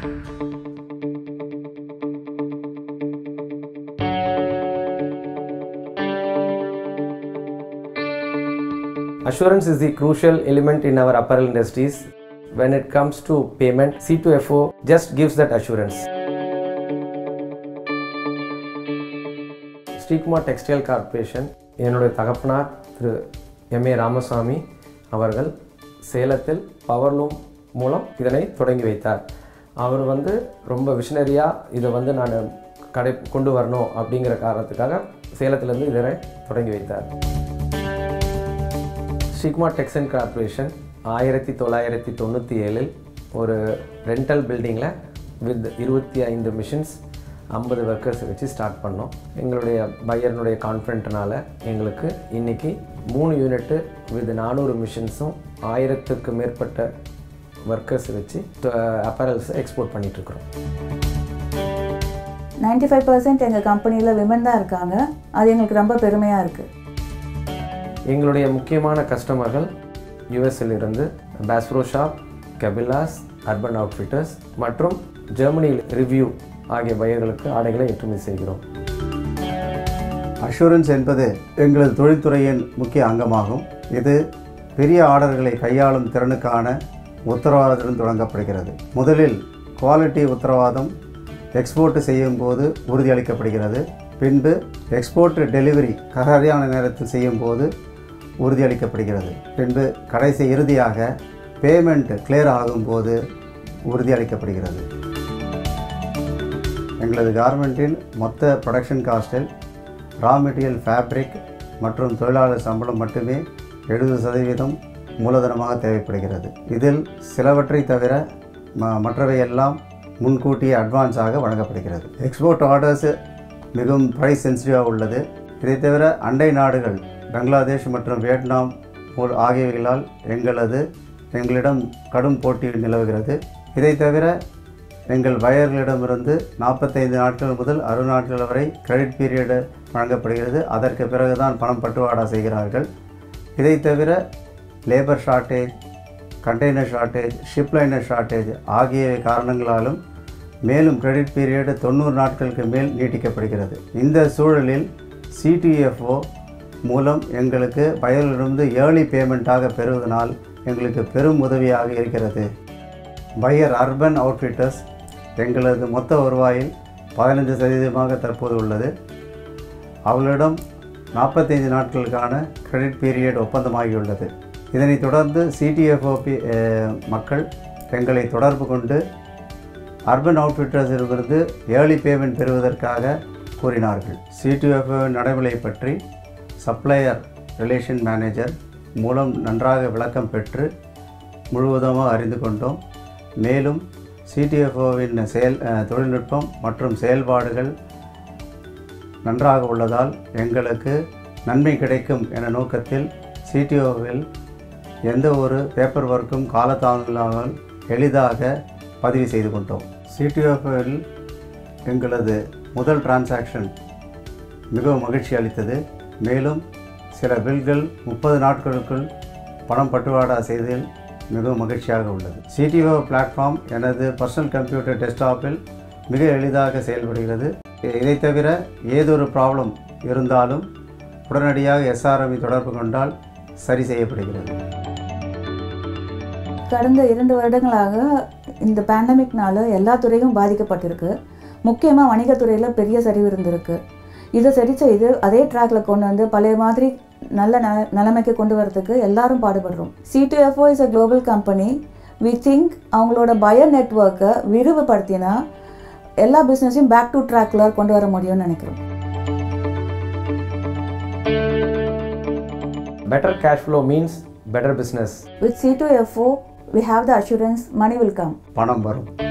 Assurance is the crucial element in our apparel industries. When it comes to payment, C2FO just gives that assurance. Srikumar textile corporation என்னுடைய தகப்பனார் திரு M A Ramasamy அவர்கள் சேலத்தில் powerloom மூலம் இதனை தொடங்கி வைத்தார் அவர் வந்து ரொம்ப விஷனரியாக இதை வந்து நான் கடை கொண்டு வரணும் அப்படிங்கிற காரணத்துக்காக சேலத்திலேருந்து இதனை தொடங்கி வைத்தார் ஸ்ரீகுமார் டெக்ஸ்டைல் கார்ப்பரேஷன் ஆயிரத்தி தொள்ளாயிரத்தி தொண்ணூற்றி ஏழில் ஒரு ரெண்டல் பில்டிங்கில் வித் இருபத்தி ஐந்து மிஷின்ஸ் ஐம்பது ஒர்க்கர்ஸ் வச்சு ஸ்டார்ட் பண்ணோம் எங்களுடைய பையர்னுடைய கான்ஃபிடென்ட்னால எங்களுக்கு இன்றைக்கி மூணு யூனிட்டு வித் நானூறு மிஷின்ஸும் ஆயிரத்துக்கு மேற்பட்ட ஒர்க்கர்ஸ் வச்சு அப்பரல்ஸை எக்ஸ்போர்ட் பண்ணிகிட்ருக்குறோம் நைன்டி ஃபைவ் பர்சன்ட் எங்கள் கம்பெனியில் விமன் தான் இருக்காங்க அது எங்களுக்கு ரொம்ப பெருமையாக இருக்குது எங்களுடைய முக்கியமான கஸ்டமர்கள் யூஎஸ்ல இருந்து பேஸ்ப்ரோ ஷாப் கெபிலாஸ் அர்பன் அவுட்ஃபிட்டர்ஸ் மற்றும் ஜெர்மனியில் ரிவ்யூ ஆகிய பையர்களுக்கு ஆடைகளை ஏற்றுமதி செய்கிறோம் அஷூரன்ஸ் என்பது எங்களது தொழில்துறையின் முக்கிய அங்கமாகும் இது பெரிய ஆர்டர்களை கையாளும் திறனுக்கான உத்தரவாதத்துடன் தொடங்கப்படுகிறது முதலில் குவாலிட்டி உத்தரவாதம் எக்ஸ்போர்ட் செய்யும் போது உறுதியளிக்கப்படுகிறது பின்பு எக்ஸ்போர்ட் டெலிவரி சரியான நேரத்தில் செய்யும் போது உறுதியளிக்கப்படுகிறது பின்பு கடைசி இறுதியாக பேமெண்ட் கிளியர் ஆகும்போது உறுதியளிக்கப்படுகிறது எங்களது கார்மெண்ட்டின் மொத்த ப்ரொடக்ஷன் காஸ்ட்டில் ரா மெட்டீரியல் ஃபேப்ரிக் மற்றும் தொழிலாளர் சம்பளம் மட்டுமே எழுபது சதவீதம் மூலதனமாக தேவைப்படுகிறது இதில் சிலவற்றை தவிர ம மற்றவையெல்லாம் முன்கூட்டியே அட்வான்ஸாக வழங்கப்படுகிறது எக்ஸ்போர்ட் ஆர்டர்ஸ் மிகவும் ப்ரைஸ் சென்சிட்டிவாக உள்ளது இதை தவிர அண்டை நாடுகள் பங்களாதேஷ் மற்றும் வியட்நாம் போல் ஆகியவைகளால் எங்களது எங்களிடம் கடும் போட்டி நிலவுகிறது இதை தவிர எங்கள் வயர்களிடமிருந்து நாற்பத்தைந்து நாட்கள் முதல் அறுபது நாட்கள் வரை கிரெடிட் பீரியடு வழங்கப்படுகிறது அதற்கு பிறகுதான் பணம் பட்டுவாடா செய்கிறார்கள் இதை தவிர labour shortage container shortage ship liner shortage ஆகிய காரணங்களாலும் மேலும் கிரெடிட் பீரியடு தொண்ணூறு நாட்களுக்கு மேல் நீட்டிக்கப்படுகிறது இந்த சூழலில் சிடிஎஃப்ஓ மூலம் எங்களுக்கு வயலிலிருந்து ஏர்லி பேமெண்ட்டாக பெறுவதனால் எங்களுக்கு பெரும் உதவியாக இருக்கிறது பையர் அர்பன் அவுட்ஃபிட்டர்ஸ் எங்களது மொத்த வருவாயில் பதினஞ்சு சதவீதமாக தற்போது உள்ளது அவர்களிடம் நாற்பத்தைந்து நாட்களுக்கான கிரெடிட் பீரியட் ஒப்பந்தமாகியுள்ளது இதனைத் தொடர்ந்து சிடிஎஃப்ஓபி மக்கள் எங்களை தொடர்பு கொண்டு அர்பன் அவுட்ஃபிட்டர்ஸிலிருந்து ஏர்லி பேமெண்ட் பெறுவதற்காக கூறினார்கள் சிடிஎஃப்ஓ நடைமுறை பற்றி சப்ளையர் ரிலேஷன் மேனேஜர் மூலம் நன்றாக விளக்கம் பெற்று முழுவதுமாக அறிந்து கொண்டோம் மேலும் சிடிஎஃப்ஓவின் செயல் அஹ், தொழில்நுட்பம் மற்றும் செயல்பாடுகள் நன்றாக உள்ளதால் எங்களுக்கு நன்மை கிடைக்கும் என நோக்கத்தில் சிடிஓவில் எந்த ஒரு பேப்பர் ஒர்க்கும் காலதாமதமில்லாமல் எளிதாக பதிவு செய்து கொண்டோம் சிடிஓவில் எங்களது முதல் டிரான்சாக்ஷன் மிகவும் மகிழ்ச்சி அளித்தது மேலும் சில பில்கள் முப்பது நாட்களுக்குள் பணம் பட்டுவாடா செய்ததில் மிகவும் மகிழ்ச்சியாக உள்ளது சிடிஓ பிளாட்ஃபார்ம் எனது பர்சனல் கம்ப்யூட்டர் டெஸ்க்டாப்பில் மிக எளிதாக செயல்படுகிறது இதை தவிர ஏதொரு ப்ராப்ளம் இருந்தாலும் உடனடியாக எஸ்ஆர்எம்ஐ தொடர்பு கொண்டால் சரி செய்யப்படுகிறது கடந்த இரண்டு வருடங்களாக இந்த பேண்டமிக்னால எல்லா துறையும் பாதிக்கப்பட்டிருக்கு முக்கியமாக வணிகத்துறையில் பெரிய சரிவு இருந்திருக்கு இதை சரி செய்து அதே ட்ராக்ல கொண்டு வந்து பழைய மாதிரி நல்ல ந நிலைமைக்கு கொண்டு வரதுக்கு எல்லாரும் பாடுபடுறோம் C2FO is a global company we think அவங்களோட பய நெட்ஒர்க்கை விரிவுபடுத்தினா எல்லா பிஸ்னஸையும் பேக் டு ட்ராக்ல கொண்டு வர முடியும்னு நினைக்கிறோம் Better cash flow means better business. With C2FO we have the assurance money will come பணம் வரும்